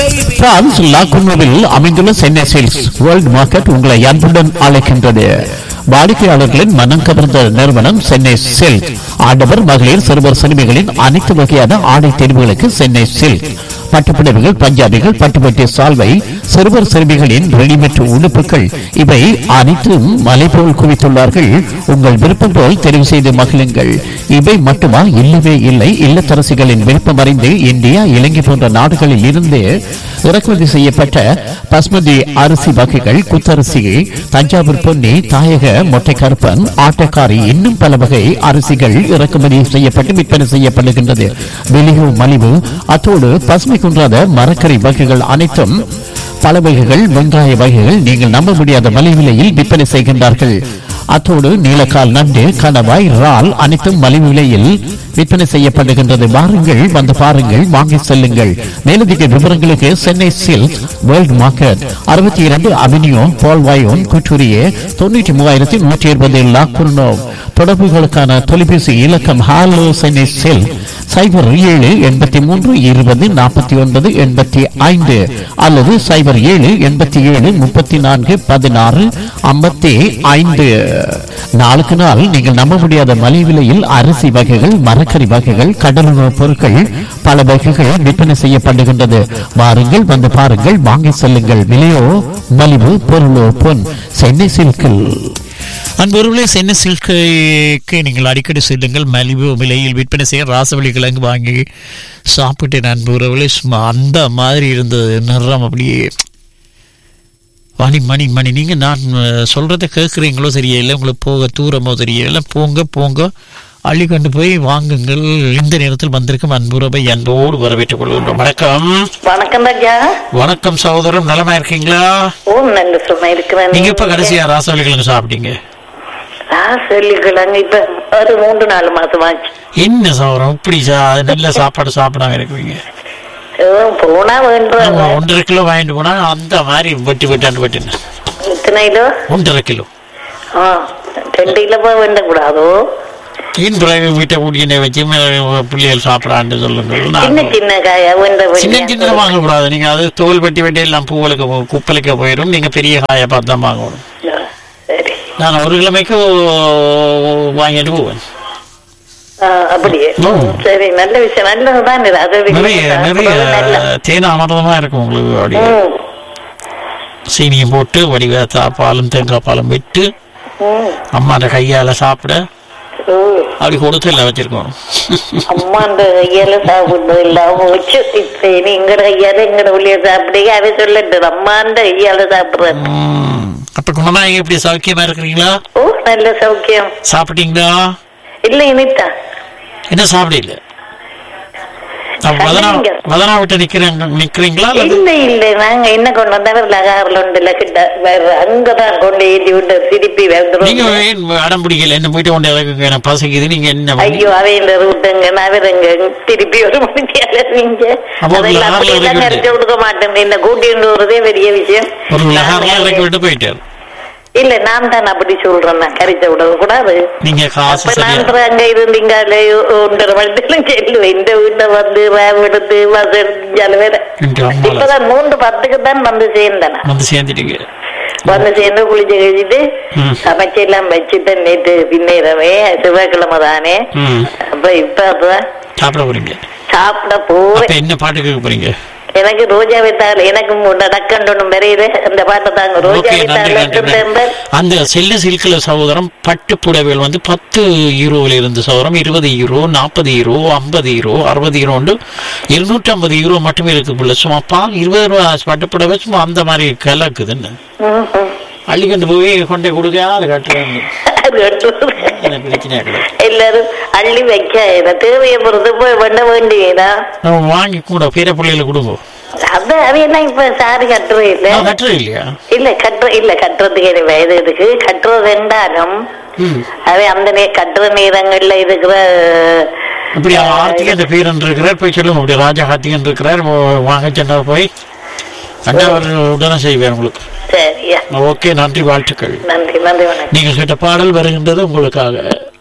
France லாகுனோவில் அமைந்துள்ள Chennai sales world market உங்களை அன்புடன் அழைக்கின்றது வாடிக்கையாளர்களின் மனம் கவர்ந்த நிறுவனம் சென்னை சில்க் ஆடவர் மகளிர் சிறுவர் சிறுமிகளின் அனைத்து வகையான ஆடை தெரிவுகளுக்கு சென்னை சில்க் பட்டுப்புடவைகள் பஞ்சாபிகள் பட்டுப்பட்டி சால்வை சிறுவர் சிறுமிகளின் ரெடிமேட் உடுப்புகள் இவை அனைத்தும் மலை போல் குவித்துள்ளார்கள் உங்கள் விருப்பம் போல் தெரிவு செய்து மகிழுங்கள் இவை மட்டுமா இல்லவே இல்லை இல்லத்தரசிகளின் விருப்பம் அறிந்து இந்தியா இலங்கை போன்ற நாடுகளில் இருந்து இறக்குமதி செய்யப்பட்ட பஸ்மதி அரிசி வகைகள் குத்தரிசி தஞ்சாவூர் பொன்னி தாயக மொட்டை கருப்பன் ஆட்டக்காரி இன்னும் பல வகை அரிசிகள் இறக்குமதி செய்யப்பட்டு விற்பனை செய்யப்படுகின்றது வெளியோ மலிவு அத்தோடு பசுமை குன்றாத மரக்கறி வகைகள் அனைத்தும் பல வகைகள் வெங்காய வகைகள் நீங்கள் நம்ப முடியாத மலிவிலையில் விற்பனை செய்கின்றார்கள் அத்தோடு நீலக்கால் நண்டு கணவாய் இறால் அனைத்தும் மலிவு விலையில் விற்பனை செய்யப்படுகின்றது வாருங்கள் வந்து பாருங்கள் வாங்கி செல்லுங்கள் மேலதிக விவரங்களுக்கு சென்னை சில்க் வேர்ல்ட் மார்க்கெட் அறுபத்தி இரண்டு அவென்யூ பால்வாயோன் குற்றூரியே தொண்ணூற்றி மூவாயிரத்தி நூற்றி இருபது லாக்குர்னோ தொடர்புகளுக்கான தொலைபேசி இலக்கம் ஹாலோ சென்னை சில்க் சைபர் ஏழு எண்பத்தி மூன்று இருபது நாற்பத்தி ஒன்பது எண்பத்தி ஐந்து அல்லது சைபர் ஏழு எண்பத்தி ஏழு முப்பத்தி நான்கு பதினாறு ஐம்பத்தி ஐந்து நாளுக்கு நாள் நீங்கள் நம்ப முடியாத மலிவு விலையில் அரிசி வகைகள் மரக்கறி வகைகள் கடலுணவுப் பொருட்கள் பல வகைகள் விற்பனை செய்யப்படுகின்றது வாருங்கள் வந்து பாருங்கள் வாங்கி செல்லுங்கள் விலையோ மலிவு பொருளோ பொன் சென்னை சில்கில் அன்பொருளே சென்னை சில்க்கு நீங்கள் அடிக்கடி செல்லுங்கள் மலிவு விலையில் விற்பனை செய்ய ராசவழி கிழங்கு வாங்கி சாப்பிட்டேன் அன்புறவுகளே சும்மா அந்த மாதிரி இருந்தது நிறம் அப்படியே மணி மணி மணி நீங்கள் நான் அஹ், சொல்றதை கேட்குறீங்களோ தெரியல உங்களுக்கு போக தூரமோ தெரியல போங்க போங்க அள்ளி கொண்டு போய் வாங்குங்கள் இந்த நேரத்தில் வந்திருக்கும் அன்புறவை அன்போடு வரவேற்றுக் கொள்கின்றோம் வணக்கம் வணக்கம் ராஜா வணக்கம் சகோதரம் நலமா இருக்கீங்களா ஓ நல்ல சும்மா இருக்கிறேன் நீங்க இப்ப கடைசியா ராசவழி கிழங்கு சாப்பிட்டீங்க சொல்லிக்கலாங்க இப்ப ஒரு மூன்று நாலு மாசம் ஆச்சு என்ன சகோதரம் இப்படி சா- நல்ல சாப்பாடு சாப்பிடாம இருக்குவீங்க ஓ, போனா வேண்டாம் ஆமா, ஒன்றரை கிலோ வாங்கிட்டு போனா அந்த மாதிரி வெட்டி வெட்டாண்டு வெட்டின எத்தனை கிலோ ஒன்றரை கிலோ ஆ ரெண்டு கிலோ போய் வேண்ட கூடாதோ ஏன் பிறகு வீட்டை கூட்டிய வச்சு ம- பிள்ளைகள் சாப்பிடான்னு சொல்லுங்க சின்ன நான் சின்ன காயா வேண்ட சின்ன சின்ன வாங்கக்கூடாது நீங்க அது தோல் வெட்டி வெட்டி எல்லாம் பூவலுக்கு போ- குப்பலுக்கு போயிடும் நீங்க பெரிய காயை பார்த்து தான் வாங்கணும் சரி நான் ஒரு கிழமைக்கு வாங்கிட்டு போவேன் ஆ, அப்படியே ஓ. சரி நல்ல விஷயம் நல்லதுதான் இது அது நிறைய நிறைய நல்ல தேன அமர்தமா இருக்கும் உங்களுக்கு அப்படியே ம், சீனியும் போட்டு வடிவ பாலும் தேங்காய் பாலும் விட்டு ம், அம்மாட்ட கையால சாப்பிட ம். அப்படி கொடுத்து எல்லாம் வச்சிருக்கோம் அம்மா அந்த கையால சாப்பிடுறது இல்லாம போச்சு இப்ப இனி எங்கட கையால எங்கட உள்ளிய சாப்பிடுங்க அதை சொல்லட்டு அம்மா அந்த கையால சாப்பிடுறேன் ம். அப்ப குணநாயகி எப்படி சௌக்கியமா இருக்கிறீங்களா ஓ நல்ல சௌக்கியம் சாப்பிட்டீங்களா இல்ல இனித்தா என்ன சாப்பிடல அப்ப வதனா சாப்பிடுங்க. வதனா விட்டு நிக்கிறீங்க நிக்கிறீங்களா அல்லது இல்ல இல்ல நாங்க என்ன கொண்டு வந்தாலும் லகாரில் உண்டுல கிட்ட வேற அங்கதான் கொண்டு ஏற்றி விட்டு திருப்பி நீங்க வந்துடும் ஏன் அடம் பிடிக்கல என்ன போயிட்டு கொண்டு இறக்குங்க எனக்கு பசிக்குது நீங்க என்ன பண்ணி- ஐயோ அவையில ரூட்டுங்க நவருங்க திருப்பி ஒரு மணிக்கு அலறீங்க அப்போ ஒரு அதெல்லாம் லகார்ல அப்படியெல்லாம் இறக்கி கரைச்சு கொடுக்க மாட்டேன் என்ன கூட்டிட்டு வரதே பெரிய விஷயம் ஒரு லகார்லாம் இறக்கி நான் விட்டு போயிட்டாரு இல்ல நான் தான் அப்படி சொல்றேன் நான் கரைச்ச விட கூடாது நீங்க காசு அப்ப சரியா நான் அங்க இருந்தீங்க ஒன்றரை மணித்தெல்லாம் செல்லுவேன் இந்த வீட்டை வந்து ரேவ் எடுத்து பஸ் எடுத்து வேற இங்க அம்மால இப்பதான் மூன்று பத்துக்கு தான் வந்து சேர்ந்தேன் நான். வந்து சேர்ந்துட்டீங்க வந்து சேர்ந்து குளிச்சு கழிச்சிட்டு ம். சமைச்செல்லாம் வச்சுட்டு நேற்று பின்னேறவே செவ்வாய்க்கிழமை தானே ம். அப்ப இப்ப அப்பதான் சாப்பிட போறீங்க சாப்பிட அப்ப போறேன் என்ன பாட்டு கேட்க போறீங்க எனக்கு ரோஜா வித்தாள் எனக்கு நடக்கண்டணும் பெரியது அந்த பாட்டை தாங்க ரோஜா ஓகே நன்றி நன்றி நன்றி. வித்தாள் அந்த செல்ல சில்கில் சகோதரம் பட்டு புடவைகள் வந்து பத்து யூரோவில் இருந்து சகோதரம் இருபது யூரோ நாற்பது யூரோ ஐம்பது யூரோ அறுபது யூரோ உண்டு இருநூற்றி ஐம்பது யூரோ மட்டுமே இருக்கு புள்ள சும்மா பால் இருபது ரூபா பட்டு புடவை சும்மா அந்த மாதிரி கலக்குதுன்னு அள்ளி கொண்டு போய் கொண்டே கொடுக்க அது கட்டுறாங்க எனக்கு பிரச்சனை கிடையாது எல்லாரும் அள்ளி வைக்க இதை தேவையை பொறுத்து போய் பண்ண வேண்டியதா நம்ம வாங்கி கூட பேர பிள்ளைகளை கொடுங்க அது அவையெல்லாம் இப்ப சாரி கட்டுறது இல்ல நான் கட்டுறது இல்லையா இல்ல கட்டுற இல்ல கட்டுறதுக்கு எனக்கு வயது இருக்கு கட்டுறது ரெண்டாலும் ம் அவை அந்த நே கட்டுற நேரங்கள்ல இருக்கிற இப்படி ஆர்த்திகன் அந்த பேரன் இருக்கிறார் போய் சொல்லுங்க அப்படி ராஜா கார்த்திகன் இருக்கிறார் வா- வாங்க சென்றார் போய் அண்ணா அவர் உடனே செய்வேன் உங்களுக்கு சரியா ஓகே நன்றி வாழ்த்துக்கள் நன்றி நன்றி வணக்கம் நீங்க கேட்ட பாடல் வருகின்றது உங்களுக்காக